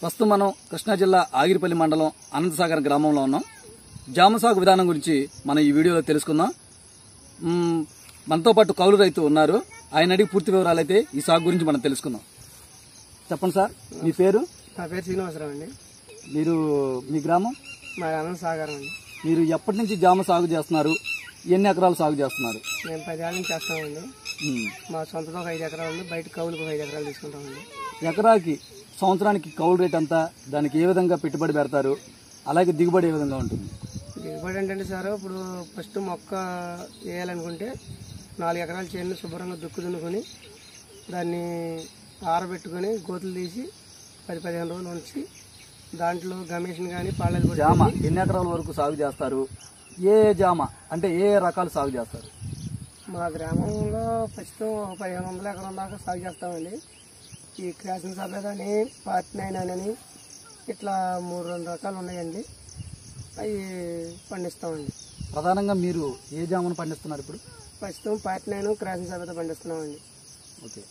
ప్రస్తుతం మనం కృష్ణా జిల్లా ఆగిరిపల్లి మండలం అనంతసాగర్ గ్రామంలో ఉన్నాం జామ సాగు విధానం గురించి మనం ఈ వీడియోలో తెలుసుకుందాం మ్మ్, మనతో పాటు కౌలు రైతు ఉన్నారు ఆయన అడిగి పూర్తి వివరాలు అయితే ఈ సాగు గురించి మనం తెలుసుకుందాం చెప్పండి సార్ మీ పేరు నా పేరు శ్రీనివాసరావు అండి మీరు మీ గ్రామం మా అనంత సాగరం అండి మీరు ఎప్పటి నుంచి జామ సాగు చేస్తున్నారు ఎన్ని ఎకరాలు సాగు చేస్తున్నారు మేము పదేళ్ళ నుంచి చేస్తామండి మ్మ్. మా సొంతలో ఒక ఐదు ఎకరాలు ఉంది బయట కౌలుకు ఒక ఐదు ఎకరాలు తీసుకుంటామండి ఎకరాకి సంవత్సరానికి కౌలు రేట్ అంతా దానికి ఏ విధంగా పెట్టుబడి పెడతారు అలాగే దిగుబడి ఏ విధంగా ఉంటుంది దిగుబడి ఏంటంటే సార్ ఇప్పుడు ఫస్ట్ మొక్క వేయాలనుకుంటే నాలుగు ఎకరాల చేను శుభ్రంగా దుక్కు దున్నుకొని దాన్ని ఆరబెట్టుకొని గోతులు తీసి పది పదిహేను రోజులు ఉంచి దాంట్లో గమేషన్ కానీ పాళ్ళది కూడా జామ ఎన్ని ఎకరాల వరకు సాగు చేస్తారు ఏ జామ అంటే ఏ రకాలు సాగు చేస్తారు మా గ్రామంలో ప్రస్తుతం ఒక పదిహేను వందల ఎకరం దాకా సాగు చేస్తామండి ఈ క్రాసింగ్ సభ అని పార్టీ నైన్ అని ఇట్లా మూడు రెండు రకాలు ఉన్నాయండి అవి పండిస్తామండి ప్రధానంగా మీరు ఏ జామను పండిస్తున్నారు ఇప్పుడు ప్రస్తుతం పార్టీ నైన్ క్రాసింగ్ సభతో పండిస్తున్నామండి ఓకే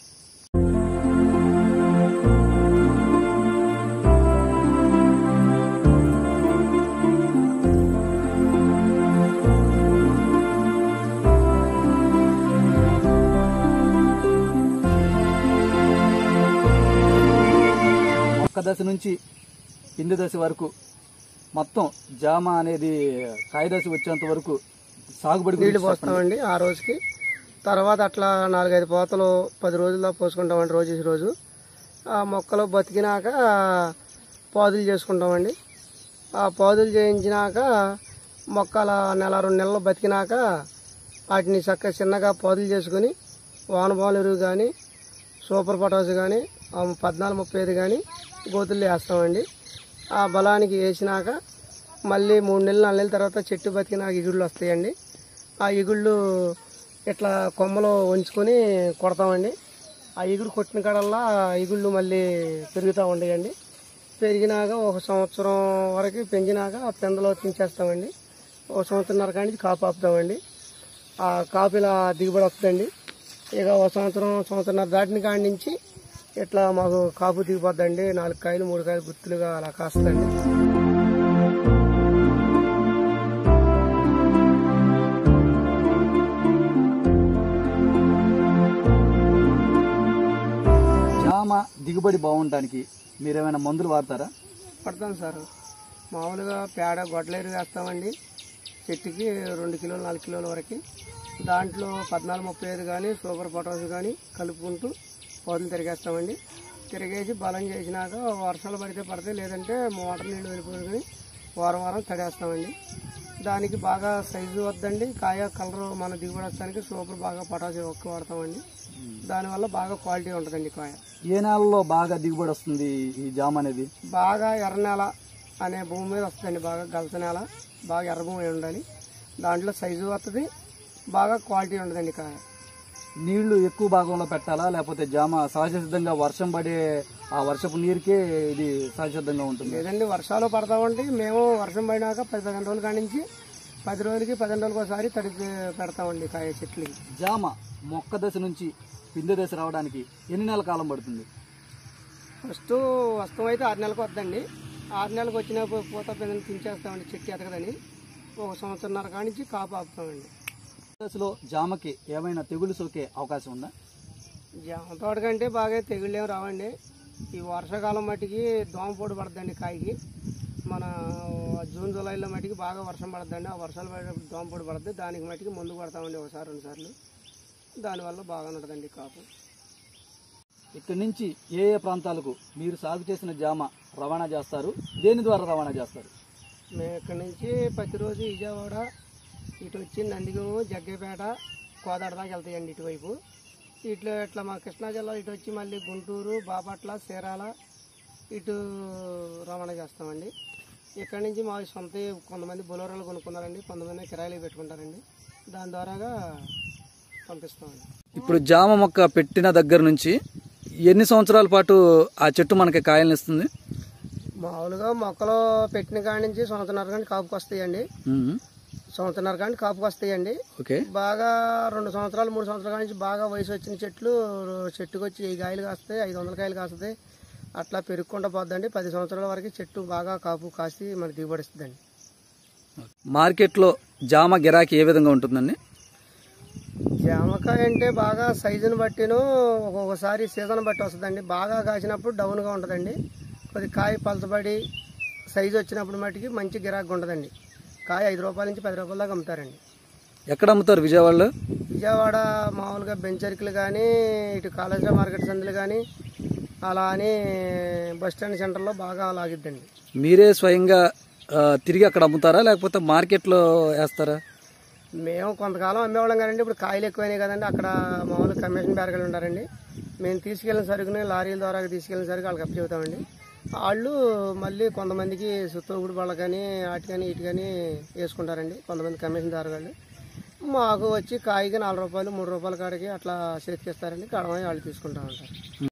ఒక్క దశ నుంచి పిండి దశ వరకు మొత్తం జామ అనేది కాయ దశ వచ్చేంత వరకు సాగుబడి నీళ్లు గురించి చెప్పండి. పోస్తామండి ఆ రోజుకి తర్వాత అట్లా నాలుగైదు పోతలు పది రోజుల్లో పోసుకుంటామండి రోజు ఈ రోజు ఆ మొక్కలు బతికినాక పాదులు చేసుకుంటామండి ఆ పాదులు చేయించినాక మొక్కల నెల రెండు నెలలు బతికినాక వాటిని చక్కగా చిన్నగా పాదులు చేసుకుని వానపాలు ఎరువు కానీ సూపర్ పొటాస్ కానీ పద్నాలుగు ముప్పై ఐదు కానీ గోతుల్లో వేస్తామండి ఆ బలానికి వేసినాక మళ్ళీ మూడు నెలలు నాలుగు నెలల తర్వాత చెట్టు బతికినాక ఇగుళ్ళు వస్తాయండి ఆ ఇగుళ్ళు ఇట్లా కొమ్మలు ఉంచుకొని కొడతామండి ఆ ఇగురు కొట్టిన కాడల్లా ఆ ఇగుళ్ళు మళ్ళీ పెరుగుతూ ఉండేయండి పెరిగినాక ఒక సంవత్సరం వరకు పెంచినాక ఆ పెందలో తించేస్తామండి ఒక సంవత్సరంన్నర కాడి నుంచి కాపు ఆపుతామండి ఆ కాపు ఇలా దిగుబడి వస్తుందండి ఇక ఒక సంవత్సరం సంవత్సరంన్నర దాటిన కాడి నుంచి ఇట్లా మాకు కాపు దిగిపోద్దండి నాలుగు కాయలు మూడు కాయలు గుత్తులుగా అలా కాస్తుందండి జామ దిగుబడి బాగుండటానికి మీరు ఏమైనా మందులు వాడతారా పడతాం సార్ మామూలుగా పేడ గొడ్లేరు వేస్తామండి చెట్టుకి రెండు కిలోలు నాలుగు కిలోల వరకు దాంట్లో పద్నాలుగు ముప్పై ఐదు కానీ సూపర్ పొటాస్ కానీ కలుపుకుంటూ పోతులు తిరిగేస్తామండి తిరిగేసి బలం చేసినాక వర్షాలు పడితే పడితే లేదంటే మోటార్ నీళ్ళు వెళ్ళిపోయి వారం వారం తడేస్తామండి దానికి బాగా సైజు వద్దండి కాయ కలర్ మన దిగుబడి వస్తానికి సూపర్ బాగా పొటాస్ ఒక్క వాడతామండి దానివల్ల బాగా క్వాలిటీ ఉంటుందండి కాయ ఏ నెలలో బాగా దిగుబడి వస్తుంది ఈ జామ అనేది బాగా ఎర్ర నేల అనే భూమి మీద వస్తుందండి బాగా గలస నేల బాగా ఎర్ర భూమి అయి ఉండాలి దాంట్లో సైజు వస్తుంది బాగా క్వాలిటీ ఉంటుందండి కాయ నీళ్లు ఎక్కువ భాగంలో పెట్టాలా లేకపోతే జామ సహజ సిద్ధంగా వర్షం పడే ఆ వర్షపు నీరుకే ఇది సహజ సిద్ధంగా ఉంటుంది లేదండి వర్షాలు పడతా ఉంటే మేము వర్షం పడినాక పది పదిహేను రోజుల కాడి నుంచి పది రోజులకి పదిహేను రోజులకి ఒకసారి తడి పెడతామండి కాయ చెట్లకి జామ మొక్క దశ నుంచి పిందె దశ రావడానికి ఎన్ని నెలల కాలం పడుతుంది ఫస్ట్ వస్తువు అయితే ఆరు నెలలకు వద్దండి ఆరు నెలలకు వచ్చిన పూత పిందెలు తించేస్తామండి చెట్టు ఎతకదని ఒక సంవత్సరంన్నర కాడి నుంచి కాపు ఆపుతామండి దశలో జామకి ఏమైనా తెగులు సోకే అవకాశం ఉందా జామ తోట కంటే బాగా తెగుళ్ళు ఏమి రావండి ఈ వర్షాకాలం మట్టికి దోమపోటు పడుతుందండి కాయకి మన జూన్ జూలైలో మట్టికి బాగా వర్షం పడుతుందండి ఆ వర్షాలు పడేటప్పుడు దోమపోటు పడుతుంది దానికి మట్టికి మందు కొడతామండి ఒకసారి రెండు సార్లు దానివల్ల బాగా ఉంటుందండి కాపు ఇక్కడి నుంచి ఏ ఏ ప్రాంతాలకు మీరు సాగు చేసిన జామ రవాణా చేస్తారు దేని ద్వారా రవాణా చేస్తారు మేము ఇక్కడి నుంచి ప్రతిరోజు విజయవాడ ఇటు వచ్చి నందిగము జగ్గేపేట కోదాడ దాకా వెళ్తాయండి ఇటువైపు ఇట్లా ఇట్లా మా కృష్ణా జిల్లా ఇటు వచ్చి మళ్ళీ గుంటూరు బాపట్ల చీరాల ఇటు రవాణా చేస్తామండి ఇక్కడ నుంచి మా సొంత కొంతమంది బొలోరాలు కొనుక్కున్నారండి కొంతమంది కిరాయిలు పెట్టుకుంటారండి దాని ద్వారాగా పంపిస్తామండి ఇప్పుడు జామ మొక్క పెట్టిన దగ్గర నుంచి ఎన్ని సంవత్సరాల పాటు ఆ చెట్టు మనకి కాయలను ఇస్తుంది మామూలుగా మొక్కలు పెట్టిన కాడి నుంచి సంవత్సరాల కానీ కాపుకి వస్తాయండి సంవత్సరాల కానీ కాపుకి వస్తాయండి ఓకే బాగా రెండు సంవత్సరాలు మూడు సంవత్సరాల నుంచి బాగా వయసు వచ్చిన చెట్లు చెట్టుకు వచ్చి వెయ్యి కాయలు కాస్తాయి ఐదు వందల కాయలు కాస్తాయి అట్లా పెరుగుకుంటూ పోద్దండి పది సంవత్సరాల వరకు చెట్టు బాగా కాపు కాసి మనకి దిగుబడి ఇస్తుందండి మార్కెట్లో జామ గిరాకీ ఏ విధంగా ఉంటుందండి జామకాయ అంటే బాగా సైజుని బట్టిను ఒక్కొక్కసారి సీజన్ బట్టి వస్తుందండి బాగా కాసినప్పుడు డౌన్గా ఉంటుందండి కొద్ది కాయ పలచబడి సైజు వచ్చినప్పుడు మట్టుకి మంచి గిరాకీ ఉంటుందండి కాయ ఐదు రూపాయల నుంచి పది రూపాయల దాకా అమ్ముతారండి ఎక్కడ అమ్ముతారు విజయవాడలో విజయవాడ మామూలుగా బెంచర్కులు కానీ ఇటు కాళేశ్వర మార్కెట్ సందులు కానీ అలా అని బస్ స్టాండ్ సెంటర్లో బాగా లాగిద్దండి మీరే స్వయంగా ఆ, తిరిగి అక్కడ అమ్ముతారా లేకపోతే మార్కెట్లో వేస్తారా మేము కొంతకాలం అమ్మేవాళ్ళం కదండి ఇప్పుడు కాయలు ఎక్కువైనాయి కదండి అక్కడ మామూలు కమిషన్ బేరగాళ్ళు ఉంటారండి మేము తీసుకెళ్ళిన సరుకుని లారీల ద్వారా తీసుకెళ్ళిన సరుకు వాళ్ళకి అప్పచెబుతామండి వాళ్ళు మళ్ళీ కొంతమందికి తోగుడు బళ్ళకని వాటికని ఇటుకని వేసుకుంటారండి కొంతమంది కమిషన్ దారగాళ్ళు మాకు వచ్చి కాయకి నాలుగు రూపాయలు మూడు రూపాయల కాడికి అట్లా చేతికిస్తారండి కడమని వాళ్ళు తీసుకుంటా ఉంటారు